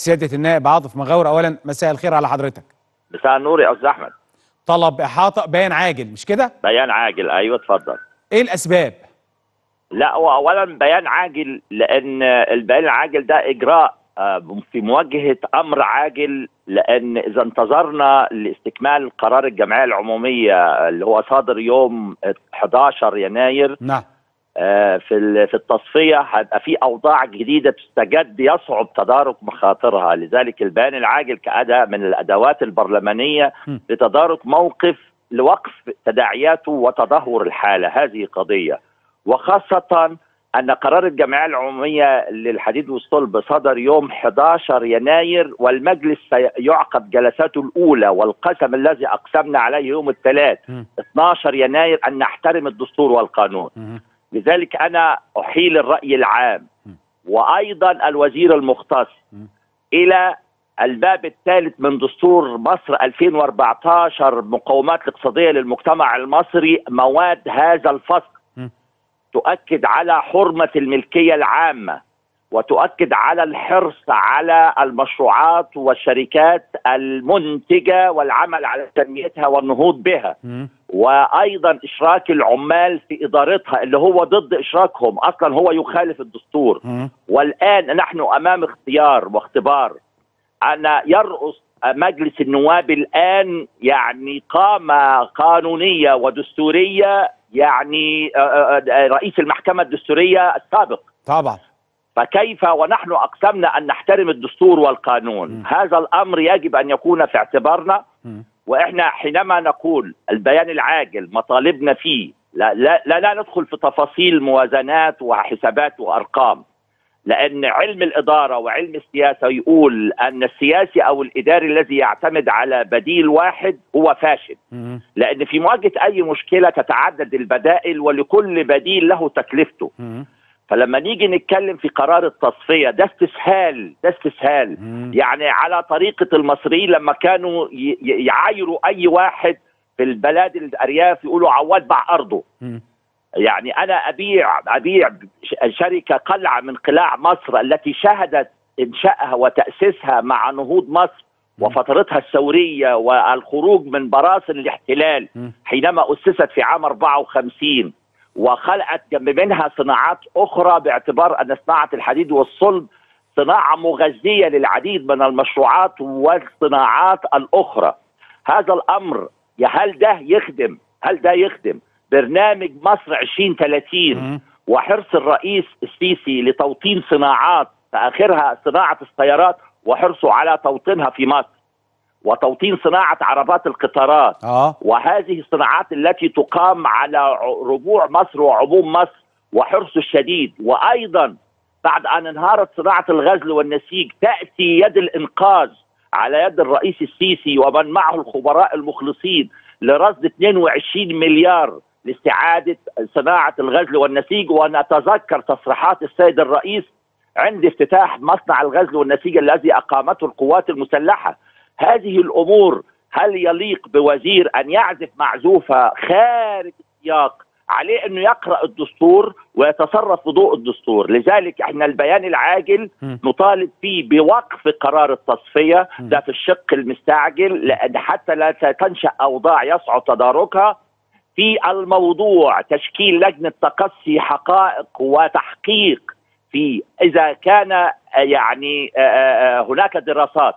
سياده النائب عاطف مغاور اولا مساء الخير على حضرتك مساء النور يا استاذ احمد طلب احاطه بيان عاجل مش كده بيان عاجل ايوه اتفضل ايه الاسباب لا هو اولا بيان عاجل لان البيان العاجل ده اجراء آه، في مواجهه امر عاجل لان اذا انتظرنا لاستكمال قرار الجمعيه العموميه اللي هو صادر يوم 11 يناير نعم آه، في ال- في التصفيه هيبقى في اوضاع جديده تستجد يصعب تدارك مخاطرها لذلك البيان العاجل كاداه من الادوات البرلمانيه م. لتدارك موقف لوقف تداعياته وتدهور الحاله هذه قضيه وخاصه ان قرار الجمعيه العموميه للحديد والصلب صدر يوم 11 يناير والمجلس سيعقد جلساته الاولى والقسم الذي اقسمنا عليه يوم الثلاث م. 12 يناير ان نحترم الدستور والقانون مم. لذلك انا احيل الراي العام م. وايضا الوزير المختص م. الى الباب الثالث من دستور مصر 2014 مقومات الاقتصاديه للمجتمع المصري مواد هذا الفصل م. تؤكد على حرمه الملكيه العامه وتؤكد على الحرص على المشروعات والشركات المنتجه والعمل على تنميتها والنهوض بها مم. وايضا اشراك العمال في ادارتها اللي هو ضد اشراكهم اصلا هو يخالف الدستور مم. والان نحن امام اختيار واختبار ان يرأس مجلس النواب الان يعني قامه قانونيه ودستوريه يعني آه، آه، آه، رئيس المحكمه الدستوريه السابق طبعا فكيف ونحن اقسمنا ان نحترم الدستور والقانون م. هذا الامر يجب ان يكون في اعتبارنا مم. واحنا حينما نقول البيان العاجل مطالبنا فيه لا لا لا, لا ندخل في تفاصيل موازنات وحسابات وارقام لان علم الاداره وعلم السياسه يقول ان السياسي او الاداري الذي يعتمد على بديل واحد هو فاشل مم. لان في مواجهه اي مشكله تتعدد البدائل ولكل بديل له تكلفته مم. فلما نيجي نتكلم في قرار التصفيه ده استسهال ده استسهال مم. يعني على طريقه المصريين لما كانوا ي- ي- يعايروا اي واحد في البلاد الارياف يقولوا عواد باع ارضه مم. يعني انا ابيع ابيع ش- شركه قلعه من قلاع مصر التي شهدت انشائها وتاسيسها مع نهوض مصر وفترتها الثوريه والخروج من براثن الاحتلال مم. حينما اسست في عام 54 وخلقت جنب منها صناعات اخرى باعتبار ان صناعه الحديد والصلب صناعه مغذيه للعديد من المشروعات والصناعات الاخرى. هذا الامر يا هل ده يخدم هل ده يخدم برنامج مصر 2030 مم. وحرص الرئيس السيسي لتوطين صناعات فاخرها صناعه السيارات وحرصه على توطينها في مصر وتوطين صناعه عربات القطارات اه وهذه الصناعات التي تقام على ع- ربوع مصر وعموم مصر وحرصه الشديد وايضا بعد ان انهارت صناعه الغزل والنسيج تاتي يد الانقاذ على يد الرئيس السيسي ومن معه الخبراء المخلصين لرصد 22 مليار لاستعاده صناعه الغزل والنسيج ونتذكر تصريحات السيد الرئيس عند افتتاح مصنع الغزل والنسيج الذي اقامته القوات المسلحه هذه الامور هل يليق بوزير ان يعزف معزوفه خارج السياق عليه انه يقرا الدستور ويتصرف بضوء الدستور لذلك احنا البيان العاجل مم. نطالب فيه بوقف قرار التصفيه مم. ده في الشق المستعجل لان حتى لا تنشا اوضاع يصعب تداركها في الموضوع تشكيل لجنه تقصي حقائق وتحقيق في اذا كان آه، يعني آه، آه، هناك دراسات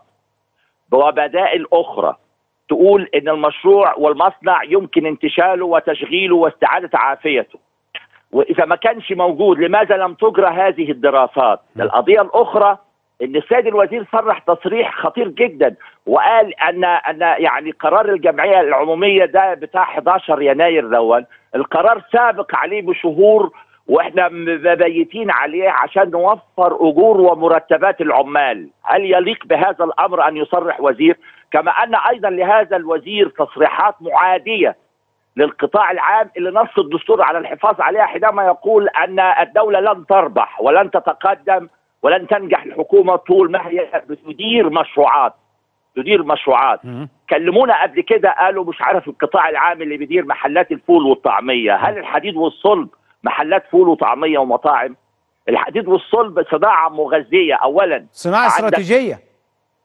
وبدائل اخرى تقول ان المشروع والمصنع يمكن انتشاله وتشغيله واستعاده عافيته واذا ما كانش موجود لماذا لم تجرى هذه الدراسات القضيه الاخرى ان السيد الوزير صرح تصريح خطير جدا وقال ان ان يعني قرار الجمعيه العموميه ده بتاع 11 يناير دون القرار سابق عليه بشهور واحنا مبيتين عليه عشان نوفر اجور ومرتبات العمال هل يليق بهذا الامر ان يصرح وزير كما ان ايضا لهذا الوزير تصريحات معاديه للقطاع العام اللي نص الدستور على الحفاظ عليها حينما يقول ان الدوله لن تربح ولن تتقدم ولن تنجح الحكومه طول ما هي بتدير مشروعات تدير مشروعات مم. كلمونا قبل كده قالوا مش عارف القطاع العام اللي بيدير محلات الفول والطعميه هل الحديد والصلب محلات فول وطعميه ومطاعم الحديد والصلب صناعه مغذيه اولا صناعه عندك- استراتيجيه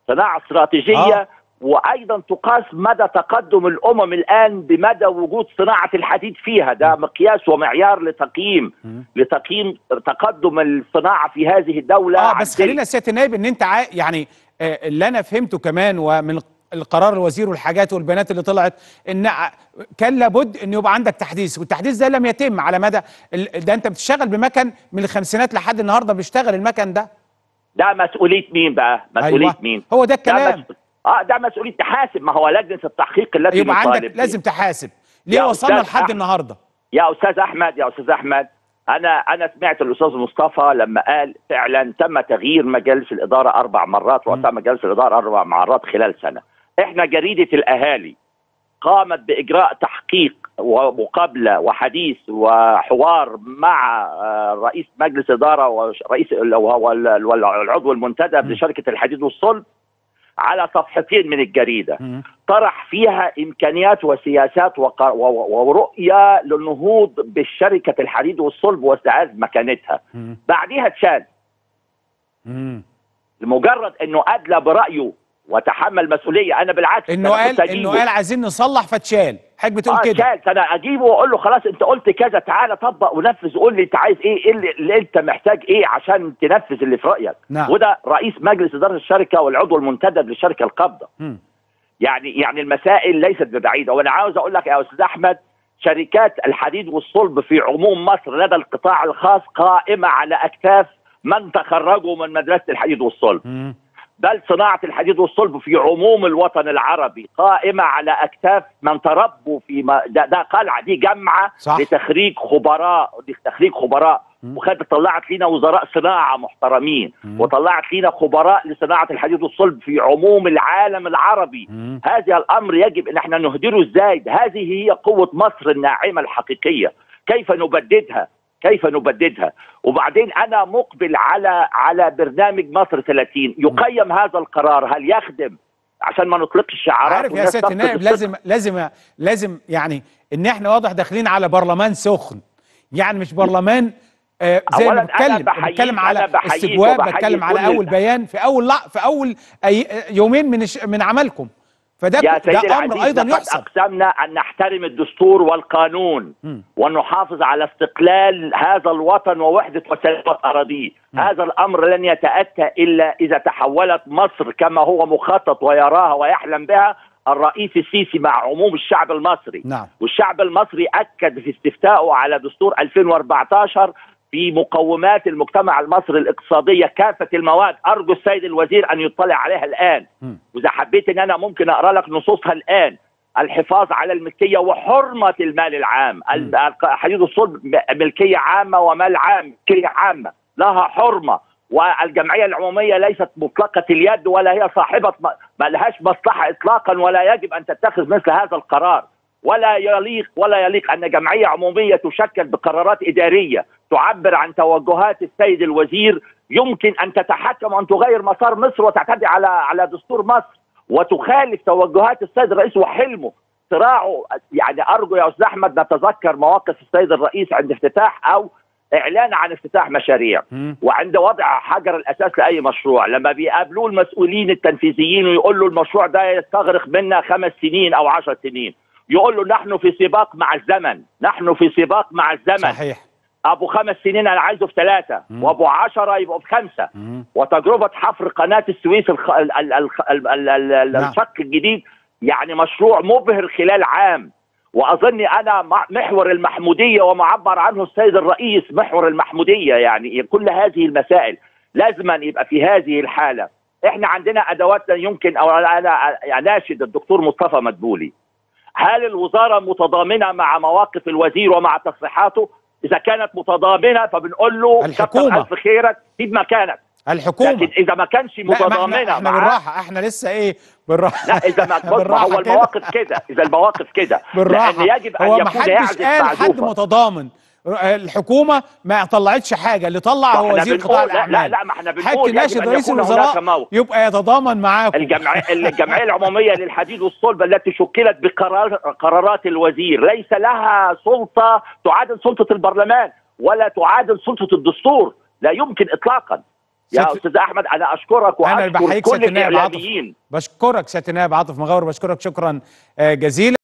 صناعه استراتيجيه آه. وايضا تقاس مدى تقدم الامم الان بمدى وجود صناعه الحديد فيها ده مقياس ومعيار لتقييم مم. لتقييم تقدم الصناعه في هذه الدوله اه عن بس تلك. خلينا يا سياده النائب ان انت عا... يعني آه، اللي انا فهمته كمان ومن القرار الوزير والحاجات والبيانات اللي طلعت ان ع- كان لابد ان يبقى عندك تحديث والتحديث ده لم يتم على مدى ال... ده انت بتشتغل بمكن من الخمسينات لحد النهارده بيشتغل المكن ده ده مسؤوليه مين بقى مسؤوليه أيوة. مين هو ده ده الكلام مس... اه ده مسؤوليه تحاسب ما هو لجنه التحقيق التي يبقى نطالب عندك فيها. لازم تحاسب ليه يا وصلنا أستاذ لحد أحمد. النهارده يا استاذ احمد يا استاذ احمد انا انا سمعت الاستاذ مصطفى لما قال فعلا تم تغيير مجالس الاداره اربع مرات رؤساء مجالس الاداره اربع مرات خلال سنه احنا جريده الاهالي قامت باجراء تحقيق ومقابله وحديث وحوار مع آه، رئيس مجلس اداره ورئيس وهو ال- والعضو المنتدب لشركه الحديد والصلب على صفحتين من الجريده مم. طرح فيها امكانيات وسياسات وق- و- و- ورؤيه للنهوض بالشركه الحديد والصلب واستعاذ مكانتها مم. بعديها اتشال مم. لمجرد انه ادلى برايه وتحمل مسؤوليه انا بالعكس انه أنا قال كنت انه أجيبه. قال عايزين نصلح فتشال حضرتك بتقول اه كده شال انا اجيبه واقول له خلاص انت قلت كذا تعالى طبق ونفذ قول لي انت عايز ايه ايه اللي, اللي انت محتاج ايه عشان تنفذ اللي في رايك نعم. وده رئيس مجلس اداره الشركه والعضو المنتدب للشركه القابضه مم. يعني يعني المسائل ليست ببعيده وانا عاوز اقول لك يا استاذ احمد شركات الحديد والصلب في عموم مصر لدى القطاع الخاص قائمه على اكتاف من تخرجوا من مدرسه الحديد والصلب مم. بل صناعة الحديد والصلب في عموم الوطن العربي قائمة على أكتاف من تربوا في ما ده, ده قلعة دي جامعة صح. لتخريج خبراء لتخريج خبراء مم. وخدت طلعت لنا وزراء صناعة محترمين مم. وطلعت لنا خبراء لصناعة الحديد والصلب في عموم العالم العربي مم. هذا الأمر يجب أن احنا نهدره ازاي هذه هي قوة مصر الناعمة الحقيقية كيف نبددها كيف نبددها وبعدين انا مقبل على على برنامج مصر 30 يقيم هذا القرار هل يخدم عشان ما نطلقش شعارات عارف يا والناس سياده تفقد النائب الثقة. لازم لازم لازم يعني ان احنا واضح داخلين على برلمان سخن يعني مش برلمان آه زي ما أولاً أنا بتكلم بحييك- بتكلم أنا على بحييك استجواب وبحيي بتكلم على كل اول ال- بيان في اول لا في اول أي يومين من الش- من عملكم فده يا سيدي ده امر العزيز ايضا لقد يحسب اقسمنا ان نحترم الدستور والقانون مم. وان نحافظ على استقلال هذا الوطن ووحده وسلامه اراضيه هذا الامر لن يتاتى الا اذا تحولت مصر كما هو مخطط ويراها ويحلم بها الرئيس السيسي مع عموم الشعب المصري نعم والشعب المصري اكد في استفتائه على دستور 2014 في مقومات المجتمع المصري الاقتصاديه كافه المواد ارجو السيد الوزير ان يطلع عليها الان مم. واذا حبيت ان انا ممكن اقرا لك نصوصها الان الحفاظ على الملكيه وحرمه المال العام ال- حديد الصلب م- ملكيه عامه ومال عام ملكيه عامه لها حرمه والجمعيه العموميه ليست مطلقه اليد ولا هي صاحبه م- ما لهاش مصلحه اطلاقا ولا يجب ان تتخذ مثل هذا القرار ولا يليق ولا يليق ان جمعيه عموميه تشكل بقرارات اداريه تعبر عن توجهات السيد الوزير يمكن ان تتحكم وان تغير مسار مصر وتعتدي على على دستور مصر وتخالف توجهات السيد الرئيس وحلمه صراعه يعني ارجو يا استاذ احمد نتذكر مواقف السيد الرئيس عند افتتاح او اعلان عن افتتاح مشاريع مم. وعند وضع حجر الاساس لاي مشروع لما بيقابلوه المسؤولين التنفيذيين ويقول له المشروع ده يستغرق منا خمس سنين او عشر سنين يقول له نحن في سباق مع الزمن نحن في سباق مع الزمن صحيح ابو خمس سنين انا عايزه في ثلاثه مم. وابو عشرة يبقوا في خمسه مم. وتجربه حفر قناه السويس الخ... ال... ال... ال... ال... ال... ال... نعم. الشق الجديد يعني مشروع مبهر خلال عام واظني انا مع- محور المحموديه ومعبر عنه السيد الرئيس محور المحموديه يعني كل هذه المسائل لازما يبقى في هذه الحاله احنا عندنا ادوات يمكن او انا اناشد الدكتور مصطفى مدبولي هل الوزاره متضامنه مع مواقف الوزير ومع تصريحاته اذا كانت متضامنه فبنقول له الحكومة. كتر الف خيرك سيب مكانك الحكومه لكن اذا ما كانش لا ما احنا, متضامنه احنا معاه بالراحه احنا لسه ايه بالراحه لا اذا ما بص ما بالراحة هو كده. المواقف كده اذا المواقف كده بالراحه لان يجب ان هو ما يكون حدش يعزف قال حد معزوفه متضامن الحكومه ما طلعتش حاجه اللي طلع هو فاحنا وزير بنقول- قطاع لا- الاعمال لا- لا، ما احنا بنقول حضرتك يجب ناشد أن رئيس يكون هناك الوزراء موقف. يبقى يتضامن معاكم الجمعيه الجمعيه العموميه للحديد والصلب التي شكلت بقرار قرارات الوزير ليس لها سلطه تعادل سلطه البرلمان ولا تعادل سلطه الدستور لا يمكن اطلاقا يا سيادة- استاذ احمد انا اشكرك انا اللي واشكر بحييك كل سياده النائب عاطف الاعلاميين بشكرك سياده النائب عاطف مغاور بشكرك شكرا آه، جزيلا